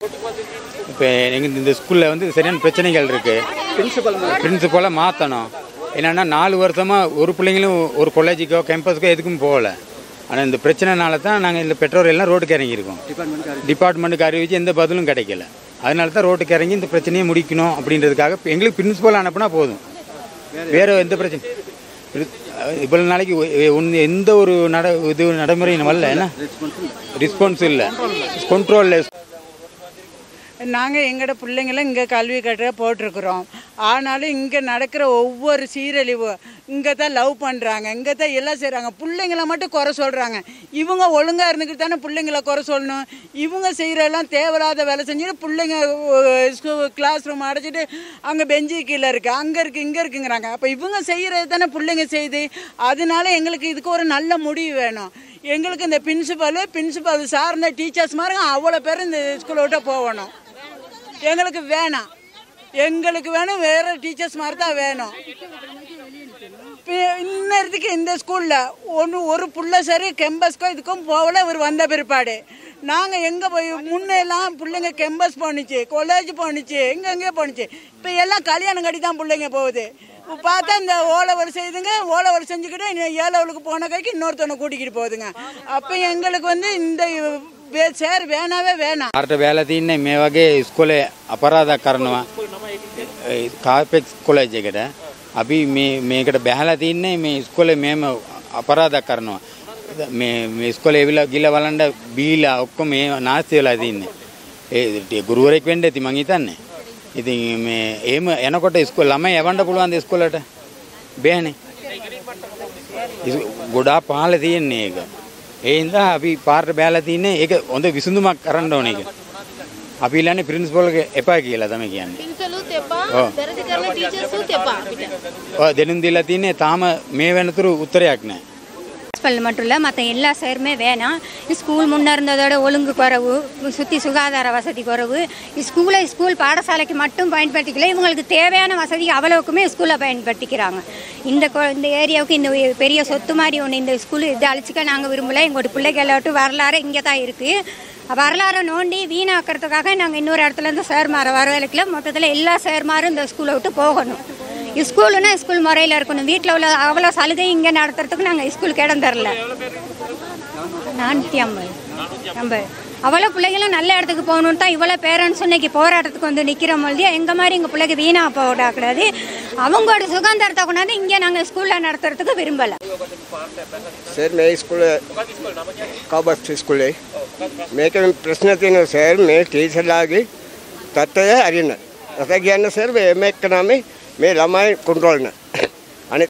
இப்போ எங்கள் இந்த ஸ்கூலில் வந்து சரியான பிரச்சனைகள் இருக்குது பிரின்சிபல் பிரின்சிபலை மாற்றணும் என்னென்னா நாலு வருஷமாக ஒரு பிள்ளைங்களும் ஒரு காலேஜுக்கோ கேம்பஸுக்கோ எதுக்கும் போகல ஆனால் இந்த பிரச்சனைனால தான் நாங்கள் இந்த பெற்றோர் எல்லாம் ரோட்டுக்கு இறங்கியிருக்கோம் டிபார்ட்மெண்ட் டிபார்ட்மெண்ட்டுக்கு அறிவிச்சு எந்த பதிலும் கிடைக்கல அதனால தான் ரோட்டுக்கு இறங்கி இந்த பிரச்சனையை முடிக்கணும் அப்படின்றதுக்காக இப்ப எங்களுக்கு பிரின்சிபல் அனுப்புனா போதும் வேற எந்த பிரச்சனை இவ்வளோ நாளைக்கு ஒ- ஒண்ணு எந்த ஒரு நட இது நடைமுறையும் வரல என்ன ரெஸ்பான்ஸ் இல்லை கண்ட்ரோல் நாங்கள் எங்களோட பிள்ளைங்கள இங்கே கல்வி கட்ட போட்டிருக்கிறோம் ஆனாலும் இங்கே நடக்கிற ஒவ்வொரு சீரழிவு இங்கே தான் லவ் பண்ணுறாங்க இங்கே தான் எல்லாம் செய்கிறாங்க பிள்ளைங்கள மட்டும் குறை சொல்கிறாங்க இவங்க ஒழுங்காக இருந்துக்கிட்டு தானே பிள்ளைங்கள குறை சொல்லணும் இவங்க செய்கிறெல்லாம் தேவையில்லாத வேலை செஞ்சுட்டு பிள்ளைங்க கிளாஸ் ரூம் அடைச்சிட்டு அங்கே பெஞ்சு கீழே இருக்குது அங்கே இருக்குது இங்கே இருக்குங்கிறாங்க அப்போ இவங்க செய்கிறது தானே பிள்ளைங்க செய்யுது அதனால எங்களுக்கு இதுக்கு ஒரு நல்ல முடிவு வேணும் எங்களுக்கு இந்த பிரின்சிபல் பிரின்சிபல் சார்ந்த டீச்சர்ஸ் மாதிரி அவ்வளோ பேர் இந்த ஸ்கூலை விட்டு போகணும் எங்களுக்கு வேணாம் எங்களுக்கு வேணும் வேற டீச்சர்ஸ் மாதிரி தான் வேணும் இப்ப இன்னத்துக்கு இந்த ஸ்கூலில் ஒன்று ஒரு புள்ள சரி கெம்பஸ்க்கோ இதுக்கும் போகல இவர் வந்த பிற்பாடு நாங்கள் எங்கே போய் முன்னெல்லாம் பிள்ளைங்க கெம்பஸ் போணுச்சு காலேஜ் போணுச்சு எங்கெங்கே போணுச்சு இப்போ எல்லாம் கல்யாணம் கட்டி தான் பிள்ளைங்க போகுது இப்போ பார்த்தா இந்த ஓலவர் செய்துங்க ஓலவர் செஞ்சுக்கிட்டு இன்னும் ஏழவளுக்கு போன கைக்கு இன்னொருத்தவனை கூட்டிக்கிட்டு போகுதுங்க அப்போ எங்களுக்கு வந்து இந்த வே- சேர் வேணாவே வேணாம் අරට බෑල තින්නේ මේ වගේ ස්කොලේ අපරාධක් කරනවා කාපෙක්ස් කොලේජ් එකට අපි මේ මේකට බැහලා තින්නේ මේ ස්කොලේ මෙම අපරාධක් කරනවා මේ මේ ස්කොලේ එවිලා ගිල බලන්ඩ බීලා ඔක්කොම මේ නාස්ති වෙලා තින්නේ ඒ ගුරුවරෙක් වෙන්න ඇති මං හිතන්නේ ඉතින් මේ එහෙම එනකොට ස්කෝල ළමයි යවන්න පුළුවන් ස්කෝලට බෑනේ ඉස්- ගොඩා පහල තියෙන්නේ ඒක ඒ හින්දා අපි පාරට බෑලා තින්නේ ඒක හොඳ විසඳුමක් කරන්න ඕන එක අපි ඉල්ලන්නේ ප්‍රින්සිපල් එපා කියලා තමයි කියන්නේ පින්සලුත් එපා ඔව්. වැරදි කරන ටීචර්සුත් එපා අපිට ඔය දෙනුම් දීලා තින්නේ තාම මේ වෙනතුරු උත්තරයක් නැහැ பிரின்சிபல் மட்டும் இல்லை மற்ற எல்லா சேருமே வேணாம் ஸ்கூல் முன்னே இருந்ததோட ஒழுங்கு குறைவு சுற்றி சுகாதார வசதி குறைவு ஸ்கூலை ஸ்கூல் பாடசாலைக்கு மட்டும் பயன்படுத்திக்கல இவங்களுக்கு தேவையான வசதி அவ்வளவுக்குமே ஸ்கூலில் பயன்படுத்திக்கிறாங்க இந்த கொ- இந்த ஏரியாவுக்கு இந்த ஒரு பெரிய சொத்து மாதிரி ஒன்று இந்த ஸ்கூல் இதை அழிச்சிக்க நாங்கள் விரும்பல எங்களோட பிள்ளைகள் எல்லாட்டும் வரலாறு இங்கே தான் இருக்குது வரலாறை நோண்டி வீணாக்கிறதுக்காக நாங்கள் இன்னொரு இடத்துல இருந்து சேர்மாரை வரவேற்கல மொத்தத்தில் எல்லா சேர்மாரும் இந்த ஸ்கூலை விட்டு போகணும் ஸ்கூலுன்னா ஸ்கூல் முறையில் இருக்கணும் வீட்டில் உள்ள அவ்வளோ சலுகை இங்கே நடத்துறதுக்கு நாங்கள் ஸ்கூலுக்கு இடம் தரல நானூற்றி ஐம்பது ஐம்பது அவ்வளோ பிள்ளைகளும் நல்ல இடத்துக்கு போகணுன்னு தான் இவ்வளோ பேரண்ட்ஸ் இன்னைக்கு போராட்டத்துக்கு வந்து நிற்கிற பொழுது எங்கள் மாதிரி எங்கள் பிள்ளைக்கு வீணாக போடக்கூடாது அவங்களோட சுதந்திரத்தை கொண்டாந்து இங்கே நாங்கள் ஸ்கூலில் நடத்துறதுக்கு விரும்பலை සර් මේ ස්කුල කවබස් ස්කුලේ මේක ප්‍රශ්න තියෙන සර් මේ ටීචර්ලාගේ තත්ත්වය අරින්න. රස කියන්න සර් මේ එම එක්කනමේ මේ ළමයි කොන්ට්‍රෝල්න.